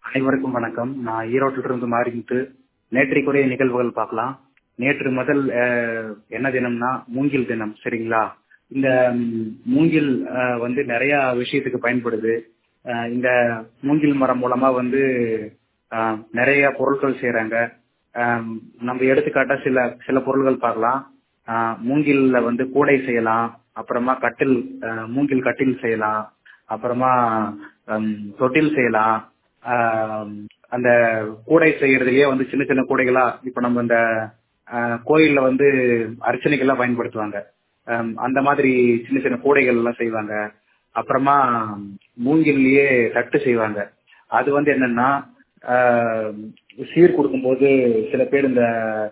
அனைவருக்கும் வணக்கம் நான் ஈரோட்டில் இருந்து மாறிமுத்து நேற்றைக்குரிய நிகழ்வுகள் பார்க்கலாம் நேற்று முதல் அஹ், என்ன தினம்னா மூங்கில் தினம் சரிங்களா இந்த ம், மூங்கில் அஹ், வந்து நிறைய விஷயத்துக்கு பயன்படுது அஹ், இந்த மூங்கில் மரம் மூலமா வந்து அஹ், நிறைய பொருட்கள் செய்யறாங்க நம்ம எடுத்துக்காட்டா சில சில பொருள்கள் பார்க்கலாம் அஹ், மூங்கில்ல வந்து கூடை செய்யலாம் அப்புறமா கட்டில் அஹ், மூங்கில் கட்டில் செய்யலாம் அப்புறமா ஹம், தொட்டில் செய்யலாம் ஆஹ் அந்த கூடை செய்யறதுலயே வந்து சின்ன சின்ன கூடைகளா இப்ப நம்ம இந்த ஆஹ் கோயில்ல வந்து அர்ச்சனைக்கெல்லாம் பயன்படுத்துவாங்க ஆஹ் அந்த மாதிரி சின்ன சின்ன கூடைகள் எல்லாம் செய்வாங்க அப்புறமா மூங்கில்லயே தட்டு செய்வாங்க அது வந்து என்னன்னா ஆஹ் சீர் கொடுக்கும்போது சில பேர் இந்த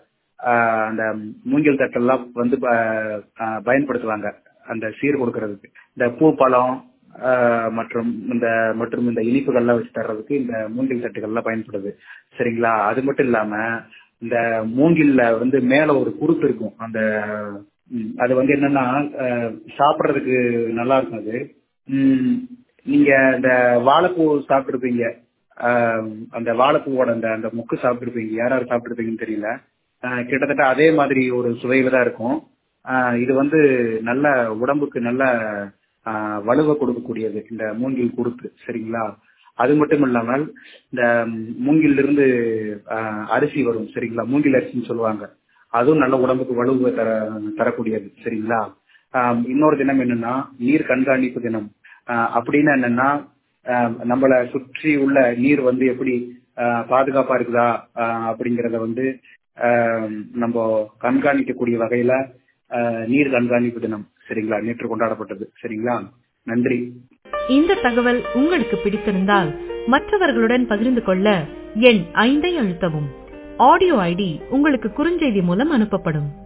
ஆஹ் அந்த மூங்கில் தட்டெல்லாம் வந்து ப- ஆஹ் பயன்படுத்துவாங்க அந்த சீர் கொடுக்கறதுக்கு இந்த பூ பழம் ஆஹ் மற்றும் இந்த மற்றும் இந்த இனிப்புகள்லாம் வச்சு தர்றதுக்கு இந்த மூங்கில் தட்டுகள்லாம் பயன்படுது சரிங்களா அது மட்டும் இல்லாம இந்த மூங்கில்ல வந்து மேல ஒரு குருத்து இருக்கும் அந்த ம், அது வந்து என்னன்னா ஆஹ் சாப்பிடுறதுக்கு நல்லா இருக்கும் அது ம், நீங்க இந்த வாழைப்பூ சாப்பிட்டுருப்பீங்க ஆஹ் அந்த வாழைப்பூவோட அந்த அந்த முக்கு சாப்பிட்டுருப்பீங்க யார் யார் சாப்பிட்டுருப்பீங்கன்னு தெரியல ஆஹ் கிட்டத்தட்ட அதே மாதிரி ஒரு சுவையில தான் இருக்கும் ஆஹ் இது வந்து நல்ல உடம்புக்கு நல்ல ஆஹ் வலுவை கொடுக்கக்கூடியது இந்த மூங்கில் குருத்து சரிங்களா அது மட்டும் இல்லாமல் இந்த மூங்கில் இருந்து ஆஹ் அரிசி வரும் சரிங்களா மூங்கில் அரிசின்னு சொல்லுவாங்க அதுவும் நல்ல உடம்புக்கு வலுவை தர தரக்கூடியது சரிங்களா ஆஹ் இன்னொரு தினம் என்னன்னா நீர் கண்காணிப்பு தினம் ஆஹ் அப்படின்னா என்னன்னா ஆஹ் நம்மளை சுற்றி உள்ள நீர் வந்து எப்படி ஆஹ் பாதுகாப்பா இருக்குதா ஆஹ் அப்படிங்கறத வந்து ஆஹ் நம்ம கண்காணிக்கக்கூடிய வகையில ஆஹ் நீர் கண்காணிப்பு தினம் சரிங்களா நேற்று கொண்டாடப்பட்டது சரிங்களா நன்றி இந்த தகவல் உங்களுக்கு பிடித்திருந்தால் மற்றவர்களுடன் பகிர்ந்து கொள்ள எண் ஐந்தை அழுத்தவும் ஆடியோ ஐடி உங்களுக்கு குறுஞ்செய்தி மூலம் அனுப்பப்படும்